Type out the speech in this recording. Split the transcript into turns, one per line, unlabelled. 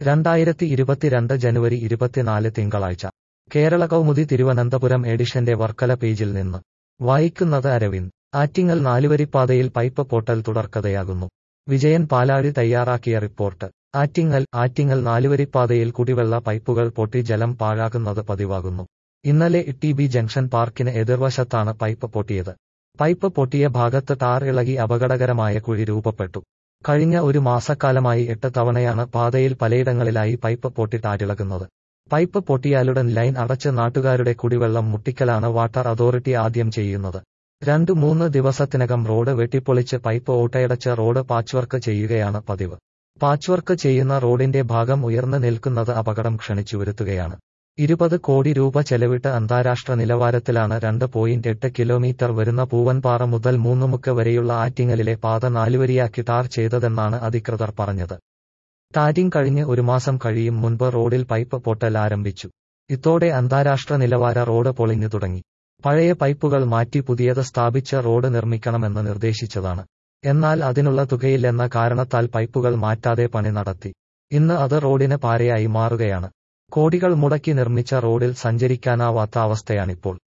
രണ്ടായിരത്തി ഇരുപത്തിരണ്ട് ജനുവരി ഇരുപത്തിനാല് തിങ്കളാഴ്ച കേരള കൗമുദി തിരുവനന്തപുരം എഡിഷന്റെ വർക്കല പേജിൽ നിന്ന് വായിക്കുന്നത് അരവിന്ദ് ആറ്റിങ്ങൽ നാലുവരിപ്പാതയിൽ പൈപ്പ് പൊട്ടൽ തുടർക്കഥയാകുന്നു വിജയൻ പാലാഴി തയ്യാറാക്കിയ റിപ്പോർട്ട് ആറ്റിങ്ങൽ ആറ്റിങ്ങൽ നാലുവരിപ്പാതയിൽ കുടിവെള്ള പൈപ്പുകൾ പൊട്ടി ജലം പാഴാകുന്നത് പതിവാകുന്നു ഇന്നലെ ടി ബി ജംഗ്ഷൻ പാർക്കിന് എതിർവശത്താണ് പൈപ്പ് പൊട്ടിയത് പൈപ്പ് പൊട്ടിയ ഭാഗത്ത് ടാർ ഇളകി അപകടകരമായ കുഴി രൂപപ്പെട്ടു കഴിഞ്ഞ ഒരു മാസക്കാലമായി എട്ട് തവണയാണ് പാതയിൽ പലയിടങ്ങളിലായി പൈപ്പ് പൊട്ടി ടാരിളകുന്നത് പൈപ്പ് പൊട്ടിയാലുടൻ ലൈൻ അടച്ച് നാട്ടുകാരുടെ കുടിവെള്ളം മുട്ടിക്കലാണ് വാട്ടർ അതോറിറ്റി ആദ്യം ചെയ്യുന്നത് രണ്ടു മൂന്ന് ദിവസത്തിനകം റോഡ് വെട്ടിപ്പൊളിച്ച് പൈപ്പ് ഓട്ടയടച്ച് റോഡ് പാച്ച്വർക്ക് ചെയ്യുകയാണ് പതിവ് പാച്ച്വർക്ക് ചെയ്യുന്ന റോഡിന്റെ ഭാഗം ഉയർന്നു നിൽക്കുന്നത് അപകടം ക്ഷണിച്ചു വരുത്തുകയാണ് ഇരുപത് കോടി രൂപ ചെലവിട്ട് അന്താരാഷ്ട്ര നിലവാരത്തിലാണ് രണ്ട് പോയിന്റ് എട്ട് കിലോമീറ്റർ വരുന്ന പൂവൻപാറ മുതൽ മൂന്നുമുക്ക് വരെയുള്ള ആറ്റിങ്ങലിലെ പാത നാലുവരിയാക്കി ടാർ ചെയ്തതെന്നാണ് അധികൃതർ പറഞ്ഞത് ടാരിങ് കഴിഞ്ഞ് ഒരു മാസം കഴിയും മുൻപ് റോഡിൽ പൈപ്പ് പൊട്ടൽ ആരംഭിച്ചു ഇതോടെ അന്താരാഷ്ട്ര നിലവാര റോഡ് പൊളിഞ്ഞു തുടങ്ങി പഴയ പൈപ്പുകൾ മാറ്റി പുതിയത് സ്ഥാപിച്ച് റോഡ് നിർമ്മിക്കണമെന്ന് നിർദ്ദേശിച്ചതാണ് എന്നാൽ അതിനുള്ള തുകയില്ലെന്ന കാരണത്താൽ പൈപ്പുകൾ മാറ്റാതെ പണി നടത്തി ഇന്ന് അത് റോഡിന് പാരയായി മാറുകയാണ് കോടികൾ മുടക്കി നിർമ്മിച്ച റോഡിൽ സഞ്ചരിക്കാനാവാത്ത അവസ്ഥയാണിപ്പോൾ